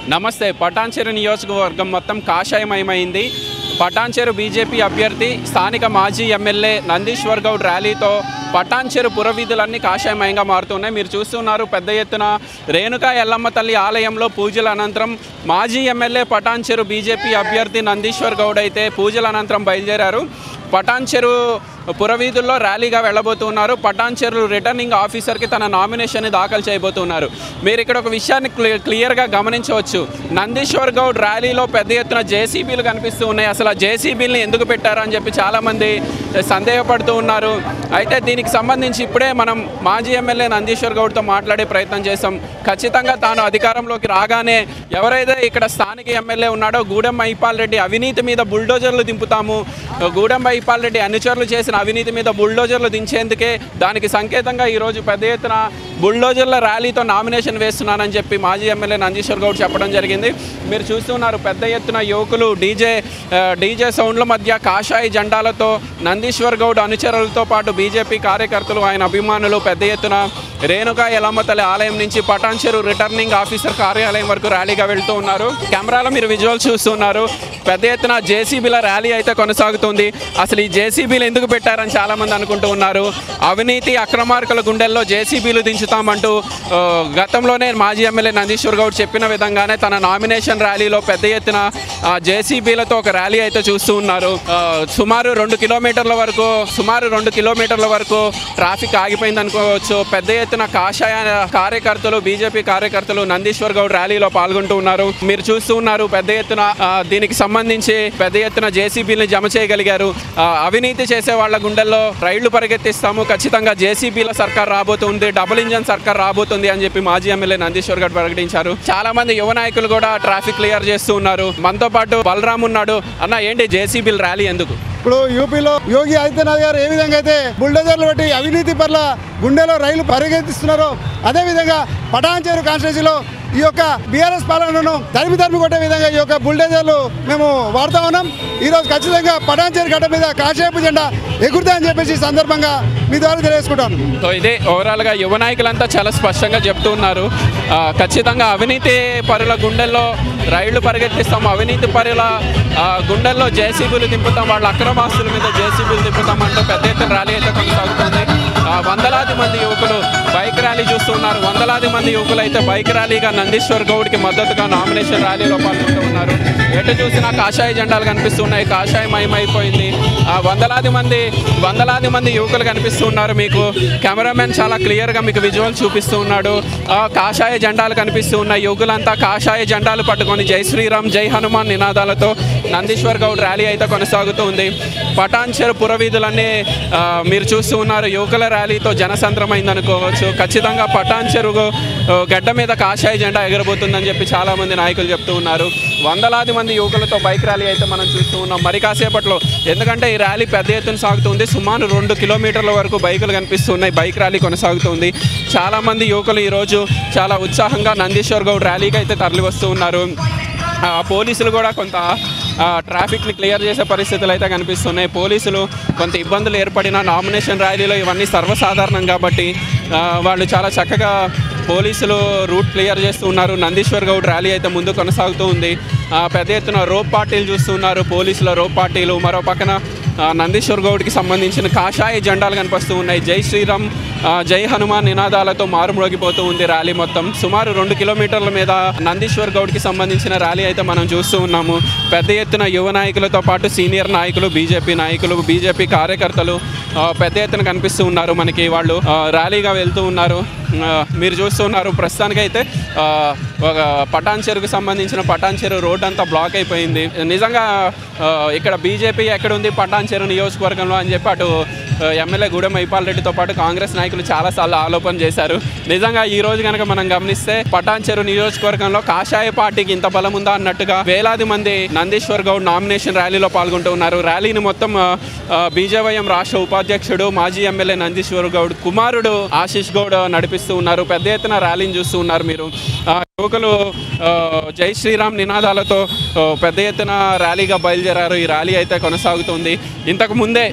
నమస్తే పటాన్చెరు నియోజకవర్గం మొత్తం కాషాయమయమైంది పటాన్చెరు బీజేపీ అభ్యర్థి స్థానిక మాజీ ఎమ్మెల్యే నందీశ్వర్ గౌడ్ ర్యాలీతో పటాన్చెరు పురవీధులన్నీ కాషాయమయంగా మారుతున్నాయి మీరు చూస్తున్నారు పెద్ద ఎత్తున రేణుకా ఎల్లమ్మ తల్లి ఆలయంలో పూజల అనంతరం మాజీ ఎమ్మెల్యే పటాన్చెరు బీజేపీ అభ్యర్థి నందీశ్వర్ గౌడ్ అయితే పూజల అనంతరం బయలుదేరారు పటాన్చెరు పురవీధుల్లో ర్యాలీగా వెళ్ళబోతున్నారు పటాన్చెరు రిటర్నింగ్ ఆఫీసర్కి తన నామినేషన్ని దాఖలు చేయబోతున్నారు మీరు ఇక్కడ ఒక విషయాన్ని క్లి- క్లియర్గా గమనించవచ్చు నందీశ్వర్ గౌడ్ ర్యాలీలో పెద్ద ఎత్తున జేసీబీలు కనిపిస్తూ ఉన్నాయి అసలు ఆ జేసీబీలని ఎందుకు పెట్టారు అని చెప్పి చాలామంది సందేహపడుతూ ఉన్నారు అయితే దీనికి సంబంధించి ఇప్పుడే మనం మాజీ ఎమ్మెల్యే నందీశ్వర్ గౌడ్తో మాట్లాడే ప్రయత్నం చేశాం ఖచ్చితంగా తాను అధికారంలోకి రాగానే ఎవరైతే ఇక్కడ స్థానిక ఎమ్మెల్యే ఉన్నాడో గూడెం మహిపాల్ రెడ్డి అవినీతి మీద బుల్డోజర్లు దింపుతాము గూడెం మహిపాల్ రెడ్డి అనుచరులు చేసిన అవినీతి మీద బుల్డోజర్లు దించేందుకే దానికి సంకేతంగా ఈరోజు పెద్ద ఎత్తున బుల్డోజర్ల ర్యాలీతో నామినేషన్ వేస్తున్నానని చెప్పి మాజీ ఎమ్మెల్యే నందీశ్వర్ గౌడ్ చెప్పడం జరిగింది మీరు చూస్తున్నారు పెద్ద ఎత్తున యువకులు డీజే ఆ, డీజే సౌండ్ల మధ్య కాషాయ జెండాలతో నందీశ్వర్ గౌడ్ అనుచరులతో పాటు బీజేపీ కార్యకర్తలు ఆయన అభిమానులు పెద్ద ఎత్తున రేణుకా ఎలమ్మ తల్లి ఆలయం నుంచి పటాన్చెరు రిటర్నింగ్ ఆఫీసర్ కార్యాలయం వరకు ర్యాలీగా వెళ్తూ ఉన్నారు కెమెరాలో మీరు విజువల్స్ చూస్తున్నారు పెద్ద ఎత్తున జేసీబీల ర్యాలీ అయితే కొనసాగుతుంది అసలు ఈ జేసీబీలు ఎందుకు పెట్టారని చాలా మంది అనుకుంటూ ఉన్నారు అవినీతి అక్రమార్కుల గుండెల్లో జేసీబీలు దించుతామంటూ ఆ, గతంలోనే మాజీ ఎమ్మెల్యే నందీశ్వర్ గౌడ్ చెప్పిన విధంగానే తన నామినేషన్ ర్యాలీలో పెద్ద ఎత్తున ఆ, జేసీబీలతో ఒక ర్యాలీ అయితే చూస్తూ ఉన్నారు ఆ, సుమారు రెండు కిలోమీటర్ల వరకు సుమారు రెండు కిలోమీటర్ల వరకు ట్రాఫిక్ ఆగిపోయింది అనుకోవచ్చు పెద్ద ఎత్తున కాషాయ కార్యకర్తలు బీజేపీ కార్యకర్తలు నందీశ్వర్ గౌడ్ ర్యాలీలో పాల్గొంటూ ఉన్నారు మీరు చూస్తూ ఉన్నారు పెద్ద ఎత్తున ఆ, దీనికి సంబంధించి పెద్ద ఎత్తున జేసీబీని జమ చేయగలిగారు ఆ, అవినీతి చేసే వాళ్ళ గుండెల్లో రైళ్లు పరిగెత్తిస్తాము ఖచ్చితంగా జేసీబీల సర్కార్ రాబోతుంది డబుల్ ఇంజన్ సర్కార్ రాబోతుంది అని చెప్పి మాజీ ఎమ్మెల్యే నందీశ్వర్ గౌడ్ ప్రకటించారు చాలా మంది యువ నాయకులు కూడా ట్రాఫిక్ క్లియర్ చేస్తూ ఉన్నారు మనతో పాటు బలరాం ఉన్నాడు అన్న ఏంటి జేసీబీల ర్యాలీ ఎందుకు ఇప్పుడు యూపీలో యోగి ఆదిత్యనాథ్ గారు ఏ విధంగా అయితే బుల్డోజర్లు బట్టి అవినీతి పట్ల గుండెలో రైలు పరిగెత్తిస్తున్నారో అదేవిధంగా పటాన్చేరు కాన్స్టిట్యూన్సీలో ఈ యొక్క బీఆర్ఎస్ పాలనను తరిమి తరిమి కొట్టే విధంగా ఈ యొక్క బుల్డోజర్లు మేము వాడుతా ఉన్నాం ఈరోజు ఖచ్చితంగా పటాన్చేరు గడ్డ మీద కాషాయపు జెండా ఎగురుతాయని చెప్పేసి ఈ సందర్భంగా మీ ద్వారా తెలియజేసుకుంటాను సో ఇదే ఓవరాల్గా యువ నాయకులంతా చాలా స్పష్టంగా చెప్తూ ఉన్నారు ఆ, ఖచ్చితంగా అవినీతి పరుల గుండెల్లో రైళ్లు పరిగెత్తిస్తాం అవినీతి పరుల ఆ, గుండెల్లో జేసీబీలు దింపుతాం వాళ్ళ అక్రమాస్తుల మీద జేసీబీలు దింపుతాం అంటూ పెద్ద ఎత్తున ర్యాలీ అయితే కొనసాగుతుంది ఆ, వందలాది మంది యువకులు బైక్ ర్యాలీ చూస్తున్నారు వందలాది మంది యువకులు అయితే బైక్ ర్యాలీగా నందీశ్వర్ గౌడ్కి మద్దతుగా నామినేషన్ ర్యాలీలో పాల్గొంటూ ఉన్నారు ఎటు చూసినా కాషాయ జెండాలు కనిపిస్తున్నాయి కాషాయం మయమైపోయింది ఆ, వందలాది మంది వందలాది మంది యువకులు కనిపిస్తున్నారు మీకు కెమెరామెన్ చాలా క్లియర్గా మీకు విజువల్ చూపిస్తూ ఉన్నాడు ఆ, కాషాయ జెండాలు కనిపిస్తూ ఉన్నాయి యువకులంతా కాషాయ జెండాలు పట్టుకొని జై శ్రీరామ్ జై హనుమాన్ నినాదాలతో నందీశ్వర్ గౌడ్ ర్యాలీ అయితే కొనసాగుతూ ఉంది పటాన్చెరు పురవీధులన్నీ ఆ, మీరు చూస్తూ ఉన్నారు యువకుల ర్యాలీతో జనసంద్రమైంది అనుకోవచ్చు ఖచ్చితంగా పటాన్చెరు ఆ, గడ్డ మీద కాషాయ జెండా ఎగరబోతుందని చెప్పి చాలామంది నాయకులు చెప్తూ ఉన్నారు వందలాది మంది యువకులతో బైక్ ర్యాలీ అయితే మనం చూస్తూ ఉన్నాం మరి కాసేపట్లో ఎందుకంటే ఈ ర్యాలీ పెద్ద ఎత్తున సాగుతుంది సుమారు రెండు కిలోమీటర్ల వరకు బైకులు కనిపిస్తున్నాయి బైక్ ర్యాలీ కొనసాగుతుంది చాలామంది యువకులు ఈరోజు చాలా ఉత్సాహంగా నందీశ్వర్ గౌడ్ ర్యాలీకి అయితే తరలి వస్తూ ఉన్నారు ఆ, పోలీసులు కూడా కొంత ఆ, ట్రాఫిక్ని క్లియర్ చేసే పరిస్థితులు అయితే కనిపిస్తున్నాయి పోలీసులు కొంత ఇబ్బందులు ఏర్పడిన నామినేషన్ ర్యాలీలో ఇవన్నీ సర్వసాధారణం కాబట్టి ఆ, వాళ్ళు చాలా చక్కగా పోలీసులు రూట్ క్లియర్ చేస్తూ ఉన్నారు నందీశ్వర్ గౌడ్ ర్యాలీ అయితే ముందు కొనసాగుతూ ఉంది ఆ, పెద్ద ఎత్తున రోప్ పార్టీలు చూస్తున్నారు పోలీసుల రోప్ పార్టీలు మరో పక్కన ఆ, నందీశ్వర్ గౌడ్కి సంబంధించిన కాషాయ జెండాలు కనిపిస్తూ ఉన్నాయి జై శ్రీరామ్ ఆ, జై హనుమాన్ నినాదాలతో మారుమ్రోగిపోతూ ఉంది ర్యాలీ మొత్తం సుమారు రెండు కిలోమీటర్ల మీద నందీశ్వర్ గౌడ్కి సంబంధించిన ర్యాలీ అయితే మనం చూస్తూ ఉన్నాము పెద్ద ఎత్తున యువ నాయకులతో పాటు సీనియర్ నాయకులు బీజేపీ నాయకులు బీజేపీ కార్యకర్తలు ఆ, పెద్ద ఎత్తున కనిపిస్తూ ఉన్నారు మనకి వాళ్ళు ఆ, ర్యాలీగా వెళ్తూ ఉన్నారు ఆ, మీరు చూస్తున్నారు ప్రస్తుతానికైతే ఆ, ఒక పటాన్ చెరుకు సంబంధించిన పటాన్ చెరువు రోడ్ అంతా బ్లాక్ అయిపోయింది నిజంగా ఆ, ఇక్కడ బీజేపీ ఎక్కడ ఉంది పటాన్ చెరువు నియోజకవర్గంలో అని చెప్పి అటు ఆ, ఎమ్మెల్యే గూడెం మైపాల్ రెడ్డితో పాటు కాంగ్రెస్ నాయకులు చాలాసార్లు ఆలోపన చేశారు నిజంగా ఈ రోజు కనుక మనం గమనిస్తే పటాన్ చెరువు నియోజకవర్గంలో కాషాయ పార్టీకి ఇంత బలం ఉందా అన్నట్టుగా వేలాది మంది నందీశ్వర్ గౌడ్ నామినేషన్ ర్యాలీలో పాల్గొంటూ ఉన్నారు ర్యాలీని మొత్తం ఆ, ఆ, బీజేవైఎం రాష్ట్ర ఉపాధ్యక్షుడు మాజీ ఎమ్మెల్యే నందీశ్వర్ గౌడ్ కుమారుడు ఆశీష్ గౌడ్ నడిపిస్తూ ఉన్నారు పెద్ద ఎత్తున ర్యాలీని చూస్తూ ఉన్నారు మీరు ఆ, యువకులు ఆ, జై శ్రీరామ్ నినాదాలతో ఆ, పెద్ద ఎత్తున ర్యాలీగా బయలుదేరారు ఈ ర్యాలీ అయితే కొనసాగుతుంది ఇంతకు ముందే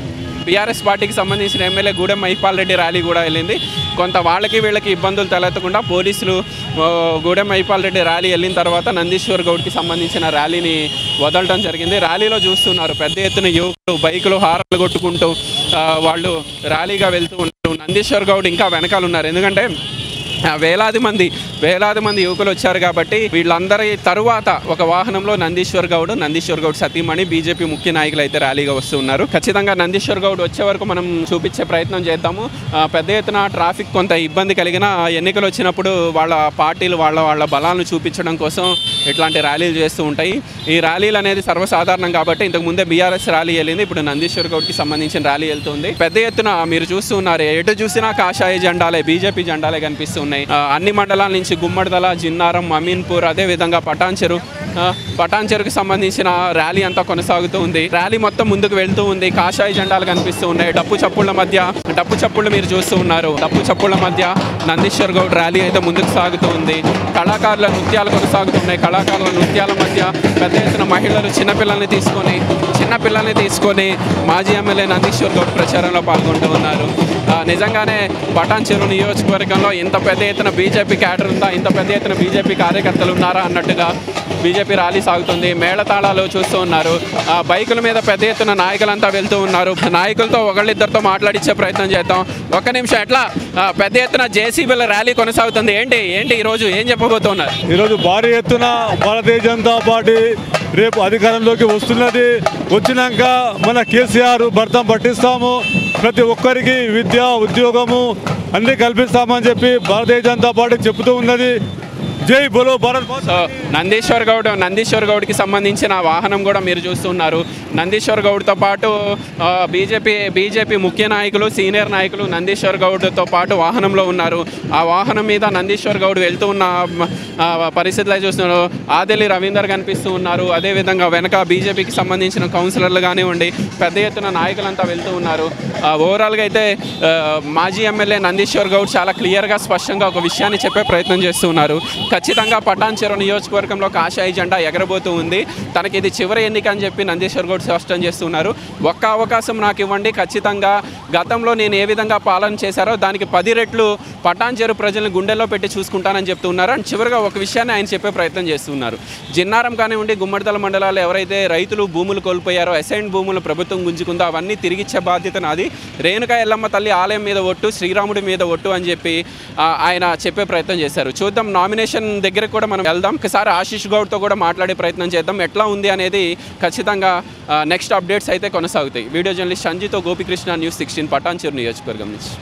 బీఆర్ఎస్ పార్టీకి సంబంధించిన ఎమ్మెల్యే గూడెం మహిపాల్ రెడ్డి ర్యాలీ కూడా వెళ్ళింది కొంత వాళ్ళకి వీళ్ళకి ఇబ్బందులు తలెత్తకుండా పోలీసులు ఆ, గూడెం మహిపాల్ రెడ్డి ర్యాలీ వెళ్ళిన తర్వాత నందీశ్వర్ గౌడ్కి సంబంధించిన ర్యాలీని వదలడం జరిగింది ర్యాలీలో చూస్తున్నారు పెద్ద ఎత్తున యువకులు బైకులు హారలు కొట్టుకుంటూ ఆ, వాళ్ళు ర్యాలీగా వెళ్తూ ఉన్నారు నందీశ్వర్ గౌడ్ ఇంకా వెనకాల ఉన్నారు ఎందుకంటే ఆ, వేలాది మంది వేలాది మంది యువకులు వచ్చారు కాబట్టి వీళ్ళందరి తరువాత ఒక వాహనంలో నందీశ్వర్ గౌడ్ నందీశ్వర్ గౌడ్ సతీమణి బీజేపీ ముఖ్య నాయకులు అయితే ర్యాలీగా వస్తూ ఉన్నారు ఖచ్చితంగా నందీశ్వర్ గౌడ్ వచ్చే వరకు మనం చూపించే ప్రయత్నం చేద్దాము ఆ, పెద్ద ఎత్తున ట్రాఫిక్ కొంత ఇబ్బంది కలిగిన ఎన్నికలు వచ్చినప్పుడు వాళ్ళ పార్టీలు వాళ్ళ వాళ్ళ బలాలను చూపించడం కోసం ఇట్లాంటి ర్యాలీలు చేస్తూ ఉంటాయి ఈ ర్యాలీలు అనేది సర్వసాధారణం కాబట్టి ఇంతకు ముందే బీఆర్ఎస్ ర్యాలీ వెళ్ళింది ఇప్పుడు నందీశ్వర్ గౌడ్కి సంబంధించిన ర్యాలీ వెళ్తుంది పెద్ద ఎత్తున మీరు చూస్తూ ఉన్నారు ఎటు చూసినా కాషాయ జెండాలే బీజేపీ జెండాలే కనిపిస్తున్నాయి ఆ, అన్ని మండలాల నుంచి గుమ్మడిదల జిన్నారం అమీన్పూర్ అదే విధంగా పటాన్చెరు ఆ, పటాన్చెరుకు సంబంధించిన ర్యాలీ అంతా కొనసాగుతూ ఉంది ర్యాలీ మొత్తం ముందుకు వెళ్తూ ఉంది కాషాయ జెండాలు కనిపిస్తూ ఉన్నాయి డప్పు చప్పుళ్ళ మధ్య డప్పు చప్పుళ్ళు మీరు చూస్తూ ఉన్నారు డప్పు చప్పుళ్ళ మధ్య నందీశ్వర్ గౌడ్ ర్యాలీ అయితే ముందుకు సాగుతూ ఉంది కళాకారుల నృత్యాలు కొనసాగుతున్నాయి కళాకారుల నృత్యాల మధ్య పెద్ద ఎత్తున మహిళలు చిన్నపిల్లల్ని తీసుకొని చిన్నపిల్లల్ని తీసుకొని మాజీ ఎమ్మెల్యే నందీశ్వర్ గౌడ్ ప్రచారంలో పాల్గొంటూ ఉన్నారు ఆ, నిజంగానే పటాన్ చెరువు నియోజకవర్గంలో ఇంత పెద్ద ఎత్తున బీజేపీ క్యాడర్ ఉందా ఇంత పెద్ద ఎత్తున బీజేపీ కార్యకర్తలు ఉన్నారా అన్నట్టుగా బీజేపీ ర్యాలీ సాగుతుంది మేళతాళాలు చూస్తూ ఉన్నారు ఆ, బైకుల మీద పెద్ద ఎత్తున నాయకులంతా వెళ్తూ ఉన్నారు నాయకులతో ఒకళ్ళిద్దరితో మాట్లాడించే ప్రయత్నం చేద్దాం ఒక్క నిమిషం ఎట్లా ఆ, పెద్ద ఎత్తున జేసీబీల ర్యాలీ కొనసాగుతుంది ఏంటి ఏంటి ఈరోజు ఏం చెప్పబోతున్నారు ఈరోజు భారీ ఎత్తున భారతీయ జనతా పార్టీ రేపు అధికారంలోకి వస్తున్నది వచ్చినాక మన కేసీఆర్ భర్తం పట్టిస్తాము ప్రతి ఒక్కరికి విద్య ఉద్యోగము అన్ని కల్పిస్తామని చెప్పి భారతీయ జనతా పార్టీ చెబుతూ ఉన్నది జై బోలో భారత్ మాతా సో నందీశ్వర్ గౌడ్ నందీశ్వర్ గౌడ్కి సంబంధించిన వాహనం కూడా మీరు చూస్తున్నారు నందీశ్వర్ గౌడ్తో పాటు ఆ, బీజేపీ బీజేపీ ముఖ్య నాయకులు సీనియర్ నాయకులు నందీశ్వర్ గౌడ్తో పాటు వాహనంలో ఉన్నారు ఆ వాహనం మీద నందీశ్వర్ గౌడ్ వెళ్తూ ఉన్న ఆ, పరిస్థితులు అయితే చూస్తున్నారు ఆదిలి రవీందర్ కనిపిస్తూ ఉన్నారు అదేవిధంగా వెనక బీజేపీకి సంబంధించిన కౌన్సిలర్లు కానివ్వండి పెద్ద ఎత్తున నాయకులంతా వెళ్తూ ఉన్నారు ఆ, ఓవరాల్గా అయితే ఆ, మాజీ ఎమ్మెల్యే నందీశ్వర్ గౌడ్ చాలా క్లియర్గా స్పష్టంగా ఒక విషయాన్ని చెప్పే ప్రయత్నం చేస్తూ ఉన్నారు ఖచ్చితంగా పటాన్ చెరువు నియోజకవర్గంలో కాషాయ జెండా ఎగరబోతూ ఉంది తనకి ఇది చివరి ఎన్నిక అని చెప్పి నందీశ్వర్ గౌడ్ స్పష్టం చేస్తున్నారు ఒక్క అవకాశం నాకు ఇవ్వండి ఖచ్చితంగా గతంలో నేను ఏ విధంగా పాలన చేశారో దానికి పది రెట్లు పటాన్ చెరువు ప్రజల్ని గుండెల్లో పెట్టి చూసుకుంటానని చెప్తున్నారు అండ్ చివరిగా ఒక విషయాన్ని ఆయన చెప్పే ప్రయత్నం చేస్తున్నారు జిన్నారం కానివ్వండి గుమ్మడిదల మండలాలు ఎవరైతే రైతులు భూములు కోల్పోయారో అసైన్ భూములు ప్రభుత్వం గుంజుకుందో అవన్నీ తిరిగిచ్చే బాధ్యత నాది రేణుకా ఎల్లమ్మ తల్లి ఆలయం మీద ఒట్టు శ్రీరాముడి మీద ఒట్టు అని చెప్పి ఆ, ఆయన చెప్పే ప్రయత్నం చేశారు చూద్దాం నామినేషన్ దగ్గర కూడా మనం వెళ్దాం ఒకసారి ఆశీష్ గౌడ్తో కూడా మాట్లాడే ప్రయత్నం చేద్దాం ఎట్లా ఉంది అనేది ఖచ్చితంగా నెక్స్ట్ అప్డేట్స్ అయితే కొనసాగుతాయి వీడియో జర్నలిస్ట్ సంజీతో గోపికృష్ణ న్యూస్ సిక్స్టీన్ పటాన్చేరు నియోజకవర్గం నుంచి